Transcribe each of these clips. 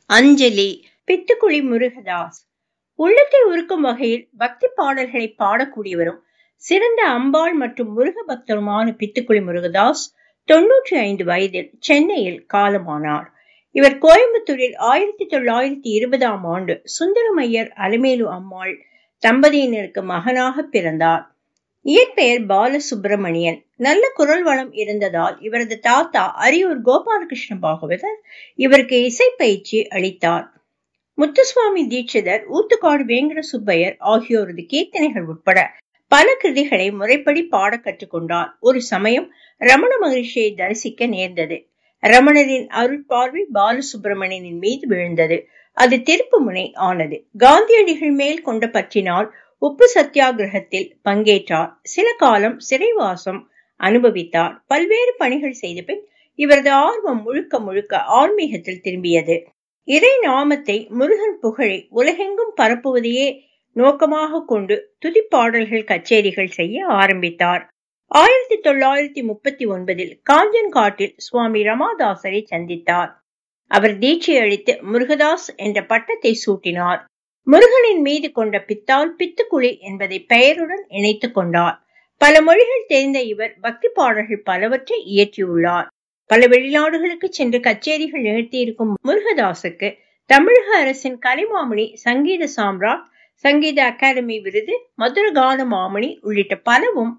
அஞ்சலி பித்துக்குளி முருகதாஸ் உள்ளத்தை உருக்கும் வகையில் பக்தி பாடல்களை பாடக்கூடியவரும் சிறந்த அம்பாள் மற்றும் முருக பக்தருமான பித்துக்குளி முருகதாஸ் தொன்னூற்றி ஐந்து வயதில் சென்னையில் காலமானார் இவர் கோயம்புத்தூரில் ஆயிரத்தி தொள்ளாயிரத்தி இருபதாம் ஆண்டு சுந்தரமையர் அலமேலு அம்மாள் தம்பதியினருக்கு மகனாக பிறந்தார் இயற்பெயர் பாலசுப்பிரமணியன் நல்ல குரல் வளம் இருந்ததால் இவரது தாத்தா அரியூர் கோபாலகிருஷ்ண பாகவதர் இவருக்கு இசை பயிற்சி அளித்தார் முத்துசுவாமி தீட்சிதர் ஊத்துக்காடு வேங்கட சுப்பையர் ஆகியோரது கீர்த்தனைகள் உட்பட பல கிருதிகளை முறைப்படி பாட கற்றுக்கொண்டார் ஒரு சமயம் ரமண மகரிஷியை தரிசிக்க நேர்ந்தது ரமணரின் அருட்பார்வை பாலசுப்பிரமணியனின் மீது விழுந்தது அது திருப்பு முனை ஆனது காந்தியடிகள் மேல் கொண்ட பற்றினால் உப்பு சத்தியாகிரகத்தில் பங்கேற்றார் சில காலம் சிறைவாசம் அனுபவித்தார் பல்வேறு பணிகள் செய்த பின் இவரது ஆர்வம் முழுக்க முழுக்க ஆன்மீகத்தில் திரும்பியது இறை நாமத்தை முருகன் புகழை உலகெங்கும் பரப்புவதையே நோக்கமாக கொண்டு துதிப்பாடல்கள் கச்சேரிகள் செய்ய ஆரம்பித்தார் ஆயிரத்தி தொள்ளாயிரத்தி முப்பத்தி ஒன்பதில் காஞ்சன்காட்டில் சுவாமி ரமாதாசரை சந்தித்தார் அவர் தீட்சை அளித்து முருகதாஸ் என்ற பட்டத்தை சூட்டினார் முருகனின் மீது கொண்ட பித்தால் பித்துக்குழி என்பதை பெயருடன் இணைத்துக் கொண்டார் பல மொழிகள் தெரிந்த இவர் பக்தி பாடல்கள் பலவற்றை இயற்றியுள்ளார் பல வெளிநாடுகளுக்கு சென்று கச்சேரிகள் நிகழ்த்தியிருக்கும் முருகதாசுக்கு தமிழக அரசின் கலைமாமணி சங்கீத சாம்ராட் சங்கீத அகாடமி விருது மதுரகான மாமணி உள்ளிட்ட பலவும்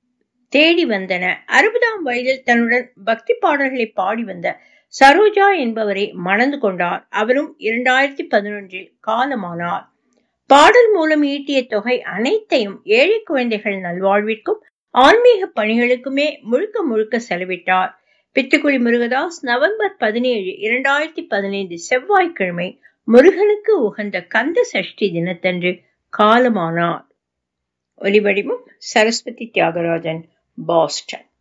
தேடி வந்தன அறுபதாம் வயதில் தன்னுடன் பக்தி பாடல்களை பாடி வந்த சரோஜா என்பவரை மணந்து கொண்டார் அவரும் இரண்டாயிரத்தி பதினொன்றில் காலமானார் பாடல் மூலம் ஈட்டிய தொகை அனைத்தையும் ஏழை குழந்தைகள் நல்வாழ்விற்கும் ஆன்மீக பணிகளுக்குமே முழுக்க முழுக்க செலவிட்டார் பித்துக்குளி முருகதாஸ் நவம்பர் பதினேழு இரண்டாயிரத்தி பதினைந்து செவ்வாய்க்கிழமை முருகனுக்கு உகந்த கந்த சஷ்டி தினத்தன்று காலமானார் ஒலிவடிவம் சரஸ்வதி தியாகராஜன் பாஸ்டன்